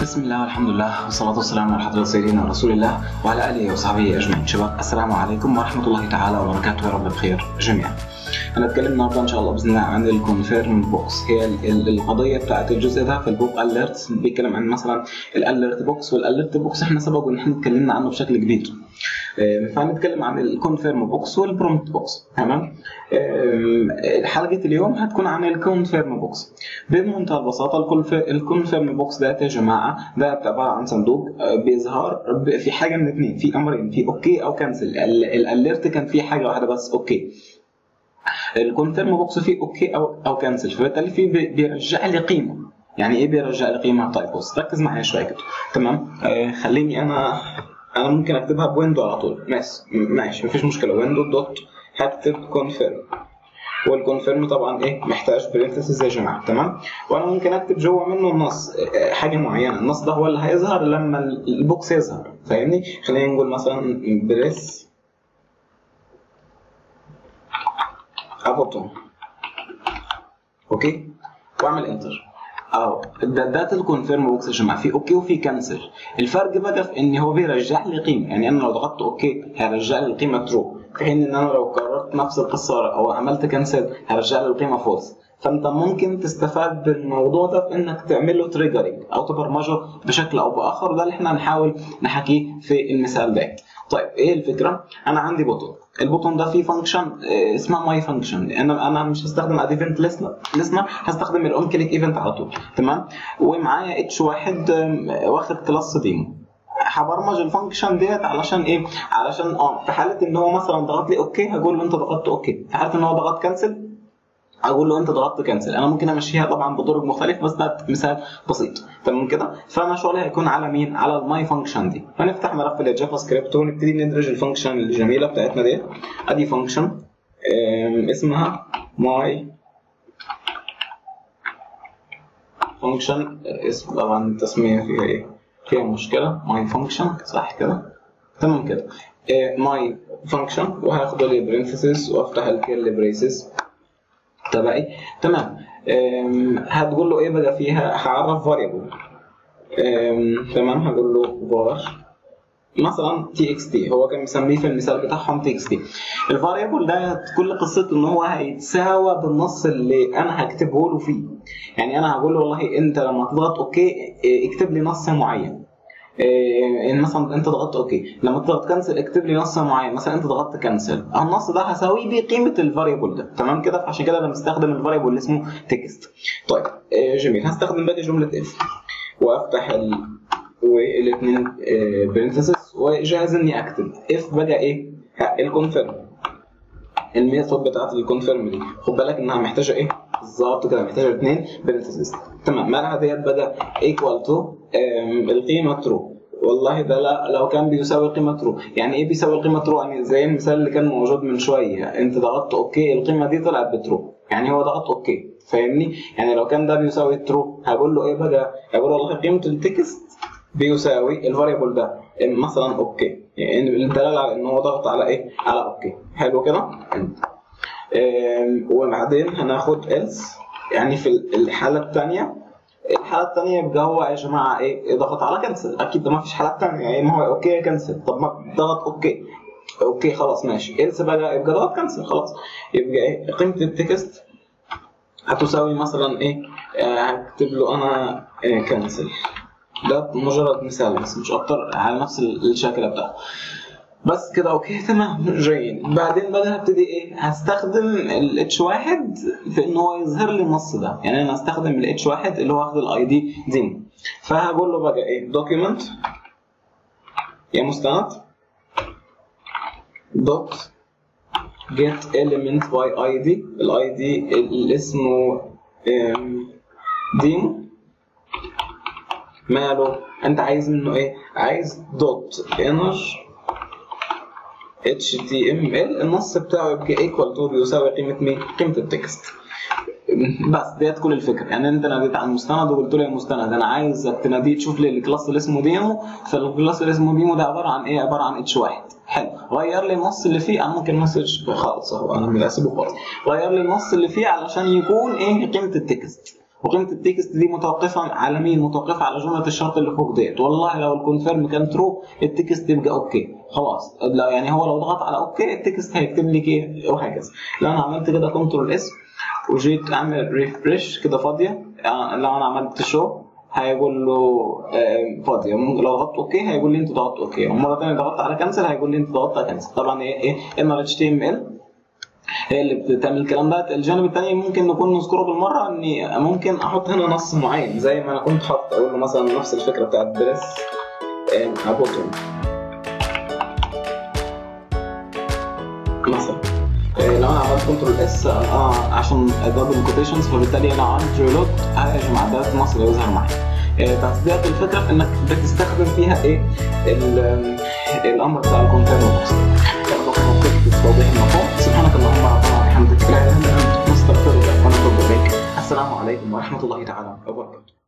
بسم الله والحمد لله والصلاة والسلام على حضرة سيدنا رسول الله وعلى آله وصحبه أجمعين شباب السلام عليكم ورحمة الله تعالى وبركاته يا رب بخير جميعا هنتكلم النهارده ان شاء الله باذن الله عن الكونفيرم بوكس هي ال- ال- القضيه بتاعت الجزء ده في البوك اليرتس بيتكلم عن مثلا الاليرت بوكس والاليرت بوكس احنا سبق ان احنا اتكلمنا عنه بشكل كبير آه، فهنتكلم عن الكونفيرم بوكس والبرومت بوكس تمام آه، حلقه اليوم هتكون عن الكونفيرم بوكس بمنتهى البساطه الكونف- الكونفيرم بوكس ده يا جماعه ده عباره عن صندوق آه، بيظهر ب- في حاجه من اثنين في امرين في اوكي او كانسل الاليرت كان فيه حاجه واحده بس اوكي الكونفيرم بوكس فيه اوكي او او كانسل فبالتالي فيه بي- بيرجع لي قيمه يعني ايه بيرجع لي قيمه طيب بص ركز معايا شويه كده تمام آه خليني انا انا ممكن اكتبها بويندو على طول ماشي ماشي مفيش مشكله ويندو دوت هكتب كونفيرم والكونفيرم طبعا ايه محتاج برينثيسز يا جماعه تمام وانا ممكن اكتب جوه منه النص آه، حاجه معينه النص ده هو اللي هيظهر لما البوكس يظهر فاهمني خلينا نقول مثلا بريس ابوتون اوكي واعمل انتر اه ده ده الكونفيرم بوكس يا جماعه في اوكي وفي كانسل الفرق بقى في ان هو بيرجع لي قيمه يعني انا لو ضغطت اوكي هيرجع لي القيمه ترو في حين ان انا لو كررت نفس القصه او عملت كانسل هيرجع لي القيمه فولس فانت ممكن تستفاد بالموضوع ده في انك تعمل له تريجرنج او تبرمجه بشكل او باخر ده اللي احنا هنحاول نحكيه في المثال ده طيب ايه الفكره انا عندي بوتون البوتون ده فيه فانكشن اسمها ماي فانكشن انا انا مش هستخدم اد ايفنت ليسنر هستخدم الاون كليك ايفنت على طول تمام ومعايا اتش واحد آم، واخد كلاس ديمو هبرمج الفانكشن ديت علشان ايه؟ علشان اه في حاله ان هو مثلا ضغط لي اوكي هقول له انت ضغطت اوكي، في حاله ان هو ضغط كنسل اقول له انت ضغطت كنسل انا ممكن امشيها طبعا بطرق مختلفه بس ده مثال بسيط تمام كده فانا شغلي هيكون على مين على الماي فانكشن دي فنفتح ملف الجافا سكريبت ونبتدي ندرج الفانكشن الجميله بتاعتنا دي ادي فانكشن اسمها ماي فانكشن اسم طبعا التسميه فيها ايه فيها مشكله ماي فانكشن صح كده تمام كده ماي فانكشن وهاخد لي برنسيس وافتح الكيرلي بريسز تبعي تمام أم، هتقول له ايه بقى فيها هعرف فاريبل تمام هقول له var مثلا تي اكس تي هو كان مسميه في المثال بتاعهم تي اكس تي الفاريبل ده كل قصته ان هو هيتساوى بالنص اللي انا هكتبه له فيه يعني انا هقول له والله انت لما تضغط اوكي إيه، اكتب لي نص معين إيه، ان مثلا انت ضغطت اوكي لما تضغط كنسل اكتب لي نص معين مثلا انت ضغطت كنسل النص ده هساويه بقيمه الفاريبل ده تمام كده فعشان كده انا بستخدم الفاريبل اللي اسمه تكست طيب إيه، جميل هستخدم باقي جمله اف وافتح ال والاثنين برنسس وجاهز اني اكتب اف بقى ايه الكونفيرم الميثود بتاعت الكونفيرم دي خد بالك انها محتاجه ايه بالظبط كده محتاجه اثنين برنسس تمام مالها ديت بقى ايكوال تو القيمه ترو والله ده لا لو كان بيساوي قيمه ترو يعني ايه بيساوي قيمه ترو يعني زي المثال اللي كان موجود من شويه انت ضغطت اوكي القيمه دي طلعت بترو يعني هو ضغط اوكي فاهمني يعني لو كان ده بيساوي ترو هقول له ايه بقى هقول له والله قيمه التكست بيساوي الفاريبل ده مثلا اوكي يعني الدلاله على ان هو ضغط على ايه على اوكي حلو كده أم، وبعدين هناخد else يعني في الحاله الثانيه الحاله الثانيه يبقى هو يا جماعه ايه ضغط على كنسل اكيد ده ما فيش حالات ثانيه يعني ما هو اوكي كنسل طب ما ضغط اوكي اوكي خلاص ماشي else بقى يبقى ضغط كنسل خلاص يبقى ايه قيمه التكست هتساوي مثلا ايه آه، هكتب له انا كنسل ده مجرد مثال بس مش اكتر على نفس الشكل بتاعه بس كده اوكي تمام جيد بعدين بقى هبتدي ايه هستخدم الاتش واحد في ان هو يظهر لي النص ده يعني انا هستخدم الاتش واحد اللي هو واخد الاي دي ديمو فهقول له بقى ايه دوكيمنت يا مستند دوت get element by id الاي دي اللي اسمه آم، ديمو ماله انت عايز منه ايه عايز دوت انر HTML النص بتاعه يبقى ايكوال تو بيساوي قيمه مين؟ قيمه التكست بس ديت كل الفكره يعني انت ناديت عن مستند وقلت له يا مستند انا عايزك تناديه تشوف لي الكلاس اللي اسمه ديمو فالكلاس اللي اسمه ديمو ده عباره عن ايه؟ عباره عن اتش واحد حلو غير لي النص اللي فيه انا ممكن مسج خالص اهو انا من اسيبه خالص غير لي النص اللي فيه علشان يكون ايه قيمه التكست وقيمه التكست دي متوقفه على مين متوقفه على جمله الشرط اللي فوق ديت والله لو الكونفيرم كان ترو التكست يبقى اوكي خلاص لا يعني هو لو ضغط على اوكي التكست هيكتب لك ايه وهكذا لو انا عملت كده كنترول اس وجيت اعمل ريفرش كده فاضيه لو انا عملت شو هيقول له فاضيه لو ضغطت اوكي هيقول لي انت ضغطت اوكي ومره ثانيه ضغطت على كنسل هيقول لي انت ضغطت على كنسل طبعا ايه ايه اما اتش تي ام ال هي اللي بتعمل الكلام ده الجانب الثاني ممكن نكون نذكره بالمره اني ممكن احط هنا نص معين زي ما انا كنت حاطط اقول له مثلا نفس الفكره بتاعت بريس ابوتون مثلا لو انا عملت كنترول اس آه عشان دبل كوتيشنز فبالتالي انا عملت ريلود هيجمع عداد النص اللي يظهر معايا بس ديت الفكره في انك بتستخدم فيها ايه الامر بتاع الكونتينر بوكس توضيح المفهوم سبحانك اللهم ربنا وبحمدك لا اله الا انت نستغفرك ونتوب اليك السلام عليكم ورحمه الله تعالى وبركاته